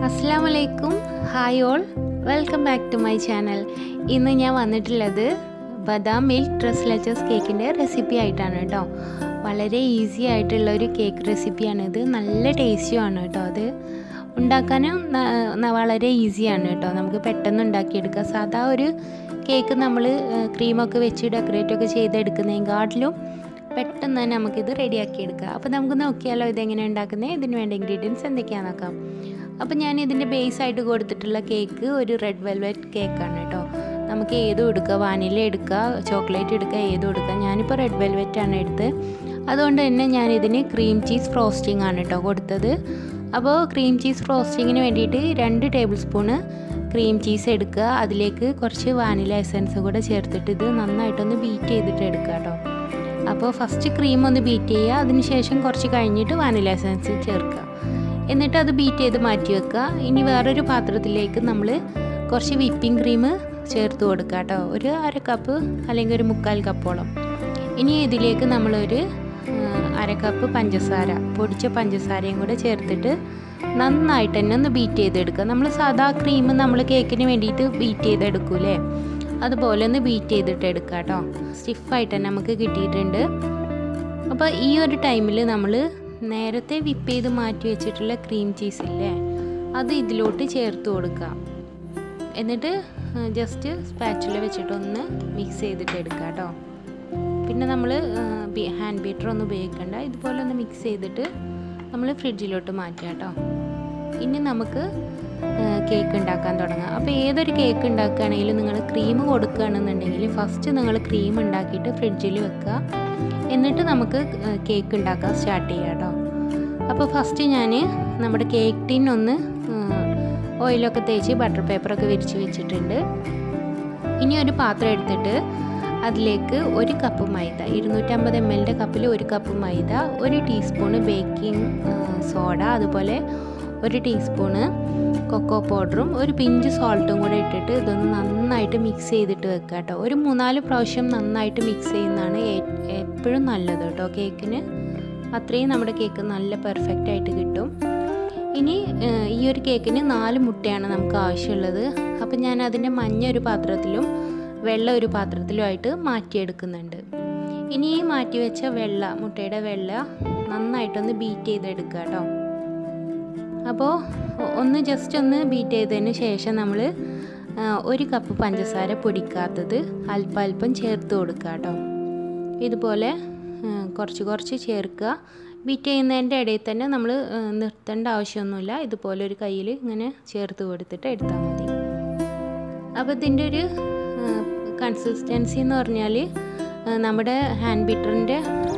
അസ്സാം വലൈക്കും hi all welcome back to my channel ഇന്ന് ഞാൻ വന്നിട്ടുള്ളത് ബദാം മിൽക്ക് ഡ്രസ് ലെച്ചസ് കേക്കിൻ്റെ റെസിപ്പി ആയിട്ടാണ് കേട്ടോ വളരെ ഈസി ആയിട്ടുള്ള ഒരു കേക്ക് റെസിപ്പിയാണിത് നല്ല ടേസ്റ്റിയുമാണ് കേട്ടോ അത് ഉണ്ടാക്കാനും ന- ന- വളരെ ഈസിയാണ് കേട്ടോ നമുക്ക് പെട്ടെന്ന് ഉണ്ടാക്കിയെടുക്കാം സാധാ ഒരു കേക്ക് നമ്മൾ ക്രീമൊക്കെ വെച്ച് ഡെക്കറേറ്റ് ഒക്കെ ചെയ്തെടുക്കുന്നതിനെക്കാട്ടിലും പെട്ടെന്ന് തന്നെ നമുക്കിത് റെഡിയാക്കി എടുക്കാം അപ്പോൾ നമുക്ക് നോക്കിയാലോ ഇതെങ്ങനെ ഉണ്ടാക്കുന്നത് ഇതിന് വേണ്ട ഇൻഗ്രീഡിയൻസ് എന്തൊക്കെയാണെന്ന് നോക്കാം അപ്പോൾ ഞാൻ ഇതിൻ്റെ ബേസ് ആയിട്ട് കൊടുത്തിട്ടുള്ള കേക്ക് ഒരു റെഡ് വെൽവെറ്റ് കേക്കാണ് കേട്ടോ നമുക്ക് ഏതും എടുക്കുക വാനില എടുക്കുക ചോക്ലേറ്റ് എടുക്കുക ഏതും എടുക്കുക ഞാനിപ്പോൾ റെഡ് വെൽവെറ്റ് ആണ് എടുത്തത് അതുകൊണ്ട് തന്നെ ഞാൻ ഇതിന് ക്രീം ചീസ് ഫ്രോസ്റ്റിംഗ് ആണ് കേട്ടോ കൊടുത്തത് അപ്പോൾ ക്രീം ചീസ് ഫ്രോസ്റ്റിങ്ങിന് വേണ്ടിയിട്ട് രണ്ട് ടേബിൾ സ്പൂണ് ക്രീം ചീസ് എടുക്കുക അതിലേക്ക് കുറച്ച് വാനില എസൻസ് കൂടെ ചേർത്തിട്ട് ഇത് നന്നായിട്ടൊന്ന് ബീറ്റ് ചെയ്തിട്ട് എടുക്കുക കേട്ടോ അപ്പോൾ ഫസ്റ്റ് ക്രീം ഒന്ന് ബീറ്റ് ചെയ്യുക അതിനുശേഷം കുറച്ച് കഴിഞ്ഞിട്ട് വാനില എസൻസ് ചേർക്കുക എന്നിട്ട് അത് ബീറ്റ് ചെയ്ത് മാറ്റി വെക്കുക ഇനി വേറൊരു പാത്രത്തിലേക്ക് നമ്മൾ കുറച്ച് വിപ്പിംഗ് ക്രീം ചേർത്ത് കൊടുക്കുക കേട്ടോ ഒരു അര കപ്പ് അല്ലെങ്കിൽ ഒരു മുക്കാൽ കപ്പോളം ഇനി ഇതിലേക്ക് നമ്മളൊരു ആ, അര കപ്പ് പഞ്ചസാര പൊടിച്ച പഞ്ചസാരയും കൂടെ ചേർത്തിട്ട് നന്നായിട്ട് തന്നെ ഒന്ന് ബീറ്റ് ചെയ്തെടുക്കുക നമ്മൾ സാധാ ക്രീം നമ്മൾ കേക്കിന് വേണ്ടിയിട്ട് ബീറ്റ് ചെയ്തെടുക്കൂലേ അതുപോലെ ഒന്ന് ബീറ്റ് ചെയ്തിട്ട് എടുക്കുക കേട്ടോ സ്റ്റിഫായിട്ട് തന്നെ നമുക്ക് കിട്ടിയിട്ടുണ്ട് അപ്പോൾ ഈ ഒരു ടൈമിൽ നമ്മൾ നേരത്തെ വിപ്പ് ചെയ്ത് മാറ്റി വെച്ചിട്ടുള്ള ക്രീം ചീസ് ഇല്ലേ അത് ഇതിലോട്ട് ചേർത്ത് കൊടുക്കുക എന്നിട്ട് ജസ്റ്റ് സ്പാച്ചുല വെച്ചിട്ടൊന്ന് മിക്സ് ചെയ്തിട്ട് എടുക്കുക കേട്ടോ പിന്നെ നമ്മൾ ഹാൻഡ് ബീറ്റർ ഒന്നും ഉപയോഗിക്കണ്ട ഇതുപോലെ ഒന്ന് മിക്സ് ചെയ്തിട്ട് നമ്മൾ ഫ്രിഡ്ജിലോട്ട് മാറ്റുക കേട്ടോ ഇനി നമുക്ക് കേക്ക് ഉണ്ടാക്കാൻ തുടങ്ങാം അപ്പോൾ ഏതൊരു കേക്ക് ഉണ്ടാക്കുകയാണെങ്കിലും നിങ്ങൾ ക്രീം കൊടുക്കുകയാണെന്നുണ്ടെങ്കിൽ ഫസ്റ്റ് നിങ്ങൾ ക്രീം ഉണ്ടാക്കിയിട്ട് ഫ്രിഡ്ജിൽ വെക്കുക എന്നിട്ട് നമുക്ക് കേക്ക് ഉണ്ടാക്കാൻ സ്റ്റാർട്ട് ചെയ്യാം കേട്ടോ അപ്പോൾ ഫസ്റ്റ് ഞാൻ നമ്മുടെ കേക്ക് ടിൻ ഒന്ന് ഓയിലൊക്കെ തേച്ച് ബട്ടർ പേപ്പറൊക്കെ വിരിച്ച് വെച്ചിട്ടുണ്ട് ഇനി ഒരു പാത്രം എടുത്തിട്ട് അതിലേക്ക് ഒരു കപ്പ് മൈദ ഇരുന്നൂറ്റമ്പത് എം എല്ലിൻ്റെ കപ്പിൽ ഒരു കപ്പ് മൈദ ഒരു ടീസ്പൂണ് ബേക്കിംഗ് സോഡ അതുപോലെ ഒരു ടീസ്പൂണ് കൊക്കോ പൗഡറും ഒരു പിഞ്ച് സോൾട്ടും കൂടെ ഇട്ടിട്ട് ഇതൊന്ന് നന്നായിട്ട് മിക്സ് ചെയ്തിട്ട് വെക്കുക കേട്ടോ ഒരു മൂന്നാല് പ്രാവശ്യം നന്നായിട്ട് മിക്സ് ചെയ്യുന്നതാണ് എപ്പോഴും നല്ലത് കേട്ടോ കേക്കിന് അത്രയും നമ്മുടെ കേക്ക് നല്ല പെർഫെക്റ്റ് ആയിട്ട് കിട്ടും ഇനി ഏഹ്, ഈ ഒരു കേക്കിന് നാല് മുട്ടയാണ് നമുക്ക് ആവശ്യമുള്ളത് അപ്പം ഞാൻ അതിൻ്റെ മഞ്ഞ ഒരു പാത്രത്തിലും വെള്ള ഒരു പാത്രത്തിലുമായിട്ട് മാറ്റിയെടുക്കുന്നുണ്ട് ഇനി ഈ മാറ്റി വെച്ച വെള്ള മുട്ടയുടെ വെള്ള നന്നായിട്ടൊന്ന് ബീറ്റ് ചെയ്തെടുക്കുക കേട്ടോ അപ്പോൾ ഒന്ന് ജസ്റ്റ് ഒന്ന് ബീറ്റ് ചെയ്തതിന് ശേഷം നമ്മൾ ഒരു കപ്പ് പഞ്ചസാര പൊടിക്കാത്തത് അല്പം അല്പം ചേർത്ത് കൊടുക്കുക കേട്ടോ ഇതുപോലെ ആ, കുറച്ച് കുറച്ച് ചേർക്കുക ബീറ്റ് ചെയ്യുന്നതിൻ്റെ ഇടയിൽ തന്നെ നമ്മൾ നിർത്തേണ്ട ആവശ്യമൊന്നുമില്ല ഇതുപോലെ ഒരു കയ്യിൽ ഇങ്ങനെ ചേർത്ത് കൊടുത്തിട്ട് എടുത്താൽ മതി അപ്പോൾ ഇതിൻ്റെ ഒരു കൺസിസ്റ്റൻസി എന്ന് പറഞ്ഞാൽ ആ, നമ്മുടെ ഹാൻഡ് ബീറ്ററിൻ്റെ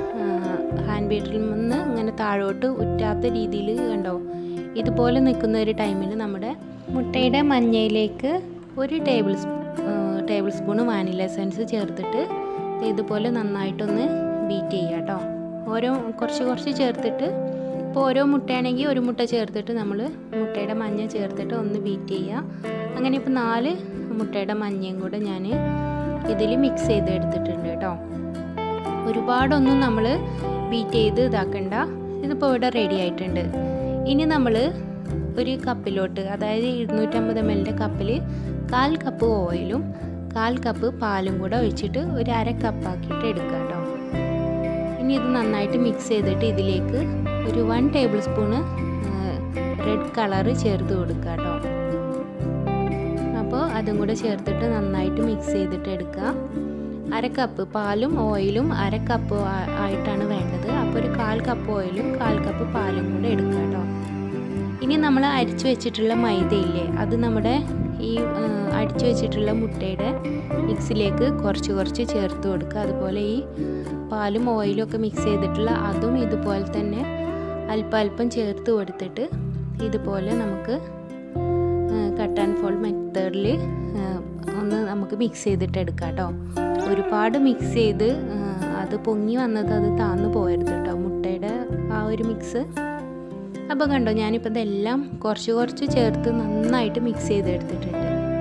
ഹാൻഡ് ബീറ്ററിൽ നിന്ന് ഇങ്ങനെ താഴോട്ട് ഉറ്റാത്ത രീതിയിൽ കണ്ടോ ഇതുപോലെ നിൽക്കുന്ന ഒരു ടൈമിൽ നമ്മുടെ മുട്ടയുടെ മഞ്ഞയിലേക്ക് ഒരു table tablespoon vanilla essence ചേർത്തിട്ട് ഇതുപോലെ നന്നായിട്ടൊന്ന് ബീറ്റ് ചെയ്യുക കേട്ടോ ഓരോ കുറച്ച് കുറച്ച് ചേർത്തിട്ട് ഇപ്പോൾ ഓരോ മുട്ടയാണെങ്കിൽ ഒരു മുട്ട ചേർത്തിട്ട് നമ്മൾ മുട്ടയുടെ മഞ്ഞ ചേർത്തിട്ട് ഒന്ന് ബീറ്റ് ചെയ്യുക അങ്ങനെ ഇപ്പോൾ നാല് മുട്ടയുടെ മഞ്ഞയും കൂടെ ഞാൻ ഇതിൽ മിക്സ് ചെയ്ത് എടുത്തിട്ടുണ്ട് കേട്ടോ ഒരുപാടൊന്നും നമ്മൾ ബീറ്റ് ചെയ്ത് ഇതാക്കണ്ട ഇതിപ്പോൾ ഇവിടെ റെഡി ആയിട്ടുണ്ട് ഇനി നമ്മൾ ഒരു കപ്പിലോട്ട് അതായത് ഇരുന്നൂറ്റമ്പത് എം എല്ലിൻ്റെ കപ്പിൽ കാൽ കപ്പ് ഓയിലും കാൽ കപ്പ് പാലും കൂടെ ഒഴിച്ചിട്ട് ഒരു അര കപ്പാക്കിയിട്ട് എടുക്കുക കേട്ടോ ഇനി ഇത് നന്നായിട്ട് മിക്സ് ചെയ്തിട്ട് ഇതിലേക്ക് ഒരു one tablespoon red colour ചേർത്ത് കൊടുക്കുക കേട്ടോ അപ്പോൾ അതും കൂടെ ചേർത്തിട്ട് നന്നായിട്ട് മിക്സ് ചെയ്തിട്ട് എടുക്കുക അര കപ്പ് പാലും ഓയിലും അര കപ്പ് ആ- ആയിട്ടാണ് വേണ്ടത് അപ്പോൾ ഒരു കാൽ കപ്പ് ഓയിലും കാൽ കപ്പ് പാലും കൂടെ എടുക്കുക കേട്ടോ ഇനി നമ്മൾ അരിച്ചു വെച്ചിട്ടുള്ള മൈദയില്ലേ അത് നമ്മുടെ ഈ ആ, അടിച്ചു വെച്ചിട്ടുള്ള മുട്ടയുടെ മിക്സിലേക്ക് കുറച്ച് കുറച്ച് ചേർത്ത് കൊടുക്കുക അതുപോലെ ഈ പാലും ഓയിലും ഒക്കെ മിക്സ് ചെയ്തിട്ടുള്ള അതും ഇതുപോലെ തന്നെ അല്പം അല്പം ചേർത്ത് കൊടുത്തിട്ട് ഇതുപോലെ നമുക്ക് കട്ട് ആൻഡ് ഫോൾഡ് മെത്തേഡിൽ ഒന്ന് നമുക്ക് മിക്സ് ചെയ്തിട്ട് എടുക്കാം കേട്ടോ ഒരുപാട് മിക്സ് ചെയ്ത് ആ, അത് പൊങ്ങി വന്നത് അത് താന്നു പോയരുത് കേട്ടോ മുട്ടയുടെ ആ ഒരു മിക്സ് അപ്പോൾ കണ്ടോ ഞാനിപ്പോൾ ഇതെല്ലാം കുറച്ച് കുറച്ച് ചേർത്ത് നന്നായിട്ട് മിക്സ് ചെയ്തെടുത്തിട്ടുണ്ട്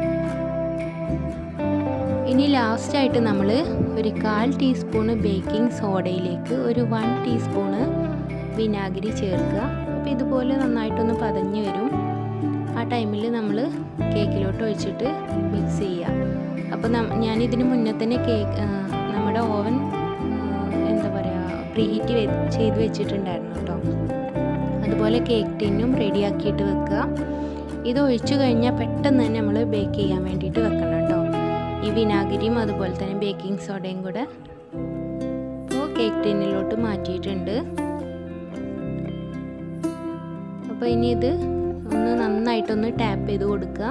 ഇനി ലാസ്റ്റായിട്ട് നമ്മൾ ഒരു കാൽ ടീസ്പൂണ് ബേക്കിംഗ് സോഡയിലേക്ക് ഒരു വൺ ടീസ്പൂണ് വിനാഗിരി ചേർക്കുക അപ്പോൾ ഇതുപോലെ നന്നായിട്ടൊന്ന് പതഞ്ഞ് വരും ആ ടൈമിൽ നമ്മൾ കേക്കിലോട്ട് ഒഴിച്ചിട്ട് മിക്സ് ചെയ്യുക അപ്പോൾ ഞാൻ ഇതിന് മുന്നേ തന്നെ കേക്ക് നമ്മുടെ ഓവൻ എന്താ പറയുക പ്രീഹീറ്റ് ചെയ്ത് വെച്ചിട്ടുണ്ടായിരുന്നു കേട്ടോ അതുപോലെ കേക്ക് ടിന്നും റെഡിയാക്കിയിട്ട് വെക്കുക ഇത് ഒഴിച്ചു കഴിഞ്ഞാൽ പെട്ടെന്ന് തന്നെ നമ്മൾ ബേക്ക് ചെയ്യാൻ വേണ്ടിയിട്ട് വെക്കണം കേട്ടോ ഈ വിനാഗിരിയും അതുപോലെ തന്നെ ബേക്കിംഗ് സോഡയും കൂടെ ഇപ്പോൾ കേക്ക് ടിന്നിലോട്ട് മാറ്റിയിട്ടുണ്ട് അപ്പോൾ ഇനി ഇത് ഒന്ന് നന്നായിട്ടൊന്ന് ടാപ്പ് ചെയ്ത് കൊടുക്കുക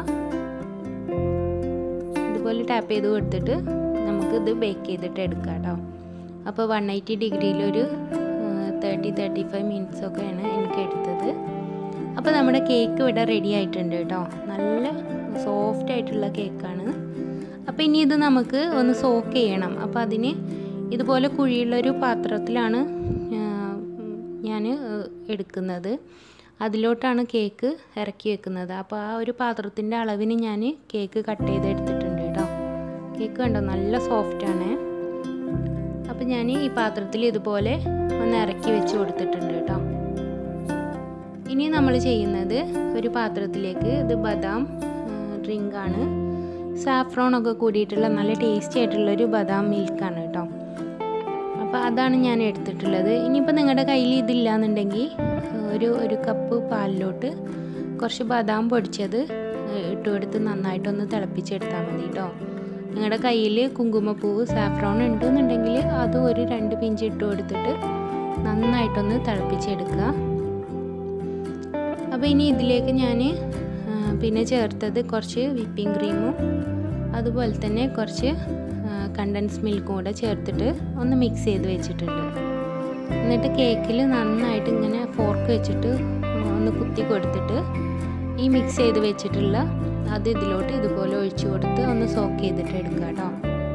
ഇതുപോലെ ടാപ്പ് ചെയ്ത് കൊടുത്തിട്ട് നമുക്കിത് ബേക്ക് ചെയ്തിട്ട് എടുക്കാം കേട്ടോ അപ്പോൾ വൺ എയ്റ്റി ഡിഗ്രിയിലൊരു തേർട്ടി തേർട്ടി ഫൈവ് മിനിറ്റ്സ് ഒക്കെയാണ് എനിക്ക് എടുത്തത് അപ്പോൾ നമ്മുടെ കേക്ക് ഇവിടെ റെഡി ആയിട്ടുണ്ട് കേട്ടോ നല്ല സോഫ്റ്റ് ആയിട്ടുള്ള കേക്കാണ് അപ്പോൾ ഇനി ഇത് നമുക്ക് ഒന്ന് സോക്ക് ചെയ്യണം അപ്പോൾ അതിന് ഇതുപോലെ കുഴിയുള്ളൊരു പാത്രത്തിലാണ് ഞാൻ എടുക്കുന്നത് അതിലോട്ടാണ് കേക്ക് ഇറക്കി വെക്കുന്നത് അപ്പോൾ ആ ഒരു പാത്രത്തിൻ്റെ അളവിന് ഞാൻ കേക്ക് കട്ട് ചെയ്ത് എടുത്തിട്ടുണ്ട് കേട്ടോ കേക്ക് കണ്ടോ നല്ല സോഫ്റ്റാണ് അപ്പോൾ ഞാൻ ഈ പാത്രത്തിൽ ഇതുപോലെ ഒന്ന് ഇറക്കി വെച്ച് കൊടുത്തിട്ടുണ്ട് കേട്ടോ ഇനി നമ്മൾ ചെയ്യുന്നത് ഒരു പാത്രത്തിലേക്ക് ഇത് ബദാം ഡ്രിങ്കാണ് സാഫ്രോൺ ഒക്കെ കൂടിയിട്ടുള്ള നല്ല ടേസ്റ്റി ആയിട്ടുള്ളൊരു ബദാം മിൽക്കാണ് കേട്ടോ അപ്പോൾ അതാണ് ഞാൻ എടുത്തിട്ടുള്ളത് ഇനിയിപ്പോൾ നിങ്ങളുടെ കയ്യിൽ ഇതില്ല എന്നുണ്ടെങ്കിൽ ഒരു ഒരു കപ്പ് പാലിലോട്ട് കുറച്ച് ബദാം പൊടിച്ചത് ഇട്ട് കൊടുത്ത് നന്നായിട്ടൊന്ന് തിളപ്പിച്ചെടുത്താൽ മതി കേട്ടോ നിങ്ങളുടെ കയ്യിൽ കുങ്കുമപ്പൂവ് സാഫ്രോൺ ഉണ്ടെന്നുണ്ടെങ്കിൽ അതും ഒരു രണ്ട് പിഞ്ച് ഇട്ട് കൊടുത്തിട്ട് നന്നായിട്ടൊന്ന് തിളപ്പിച്ചെടുക്കുക അപ്പോൾ ഇനി ഇതിലേക്ക് ഞാൻ പിന്നെ ചേർത്തത് കുറച്ച് വിപ്പിംഗ് ക്രീമും അതുപോലെ തന്നെ കുറച്ച് കണ്ടൻസ് മിൽക്കും കൂടെ ചേർത്തിട്ട് ഒന്ന് മിക്സ് ചെയ്ത് വെച്ചിട്ടുണ്ട് എന്നിട്ട് കേക്കിൽ നന്നായിട്ട് ഇങ്ങനെ ഫോർക്ക് വെച്ചിട്ട് ഒന്ന് കുത്തി കൊടുത്തിട്ട് ഈ മിക്സ് ചെയ്ത് വെച്ചിട്ടുള്ള അത് ഇതിലോട്ട് ഇതുപോലെ ഒഴിച്ചു കൊടുത്ത് ഒന്ന് സോക്ക് ചെയ്തിട്ട് എടുക്കുക കേട്ടോ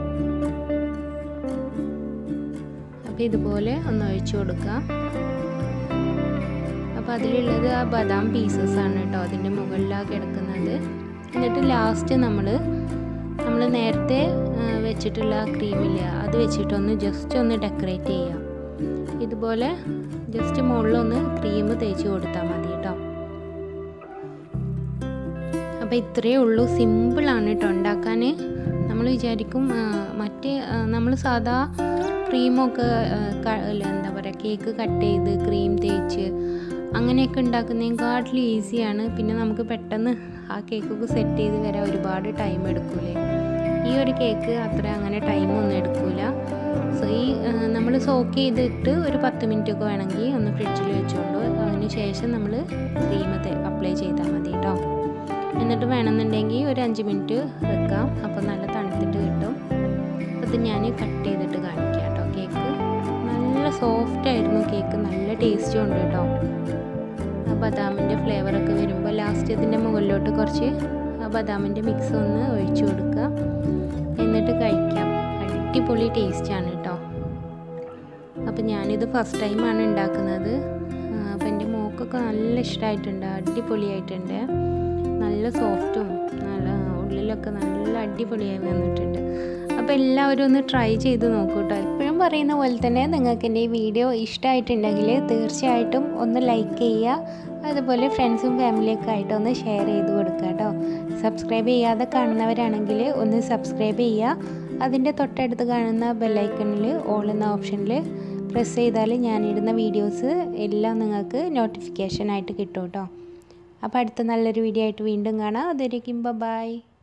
അപ്പോൾ ഇതുപോലെ ഒന്ന് ഒഴിച്ചു കൊടുക്കുക അപ്പോൾ അതിലുള്ളത് ആ ബദാം പീസസ് ആണ് കേട്ടോ അതിൻ്റെ മുകളിലാണ് കിടക്കുന്നത് എന്നിട്ട് ലാസ്റ്റ് നമ്മൾ നമ്മൾ നേരത്തെ വെച്ചിട്ടുള്ള ക്രീമില്ല അത് വെച്ചിട്ടൊന്ന് ജസ്റ്റ് ഒന്ന് ഡെക്കറേറ്റ് ചെയ്യാം ഇതുപോലെ ജസ്റ്റ് മുകളിലൊന്ന് ക്രീം തേച്ച് കൊടുത്താൽ മതി കേട്ടോ അപ്പോൾ ഇത്രയേ ഉള്ളൂ സിമ്പിളാണ് കേട്ടോ ഉണ്ടാക്കാൻ നമ്മൾ വിചാരിക്കും മറ്റേ നമ്മൾ സാധാ ക്രീമൊക്കെ എന്താ പറയുക കേക്ക് കട്ട് ചെയ്ത് ക്രീം തേച്ച് അങ്ങനെയൊക്കെ ഉണ്ടാക്കുന്നതിനെക്കാട്ടിലും ഈസിയാണ് പിന്നെ നമുക്ക് പെട്ടെന്ന് ആ കേക്കൊക്കെ സെറ്റ് ചെയ്ത് വരാൻ ഒരുപാട് ടൈം എടുക്കൂലേ ഈ ഒരു കേക്ക് അത്ര അങ്ങനെ ടൈമൊന്നും എടുക്കൂല സോ ഈ നമ്മൾ സോക്ക് ചെയ്തിട്ട് ഒരു പത്ത് മിനിറ്റ് ഒക്കെ വേണമെങ്കിൽ ഒന്ന് ഫ്രിഡ്ജിൽ വെച്ചുകൊണ്ട് അതിന് ശേഷം നമ്മൾ ക്രീം അപ്ലൈ ചെയ്താൽ മതി കേട്ടോ എന്നിട്ട് വേണമെന്നുണ്ടെങ്കിൽ ഒരു അഞ്ച് മിനിറ്റ് വെക്കാം അപ്പോൾ നല്ല തണുത്തിട്ട് കിട്ടും അപ്പോൾ ഇത് ഞാൻ കട്ട് ചെയ്തിട്ട് കാണിക്കാം കേട്ടോ കേക്ക് നല്ല സോഫ്റ്റ് ആയിരുന്നു കേക്ക് നല്ല ടേസ്റ്റും ഉണ്ട് കേട്ടോ ആ ബദാമിൻ്റെ ഫ്ലേവറൊക്കെ വരുമ്പോൾ ലാസ്റ്റ് ഇതിൻ്റെ മുകളിലോട്ട് കുറച്ച് ആ ബദാമിൻ്റെ മിക്സ് ഒന്ന് ഒഴിച്ചു കൊടുക്കുക എന്നിട്ട് കഴിക്കാം അടിപൊളി ടേസ്റ്റാണ് കേട്ടോ അപ്പം ഞാനിത് ഫസ്റ്റ് ടൈമാണ് ഉണ്ടാക്കുന്നത് അപ്പം എൻ്റെ മോക്കൊക്കെ നല്ല ഇഷ്ടമായിട്ടുണ്ട് അടിപൊളിയായിട്ടുണ്ട് നല്ല സോഫ്റ്റും നല്ല ഉള്ളിലൊക്കെ നല്ല അടിപൊളിയായി വന്നിട്ടുണ്ട് അപ്പോൾ എല്ലാവരും ഒന്ന് ട്രൈ ചെയ്ത് നോക്കൂ കേട്ടോ എപ്പോഴും പറയുന്ന പോലെ തന്നെ നിങ്ങൾക്ക് എൻ്റെ ഈ വീഡിയോ ഇഷ്ടമായിട്ടുണ്ടെങ്കിൽ തീർച്ചയായിട്ടും ഒന്ന് ലൈക്ക് ചെയ്യുക അതുപോലെ ഫ്രണ്ട്സും ഫാമിലിയൊക്കെ ആയിട്ട് ഒന്ന് ഷെയർ ചെയ്ത് കൊടുക്കുക കേട്ടോ സബ്സ്ക്രൈബ് ചെയ്യാതെ കാണുന്നവരാണെങ്കിൽ ഒന്ന് സബ്സ്ക്രൈബ് ചെയ്യുക അതിൻ്റെ തൊട്ടടുത്ത് കാണുന്ന ബെല്ലൈക്കണിൽ ഓൾ എന്ന ഓപ്ഷനിൽ പ്രസ് ചെയ്താൽ ഞാനിടുന്ന വീഡിയോസ് എല്ലാം നിങ്ങൾക്ക് നോട്ടിഫിക്കേഷൻ ആയിട്ട് കിട്ടും കേട്ടോ അപ്പോൾ അടുത്ത നല്ലൊരു വീഡിയോ ആയിട്ട് വീണ്ടും കാണാം അതുവരേക്കും ബൈ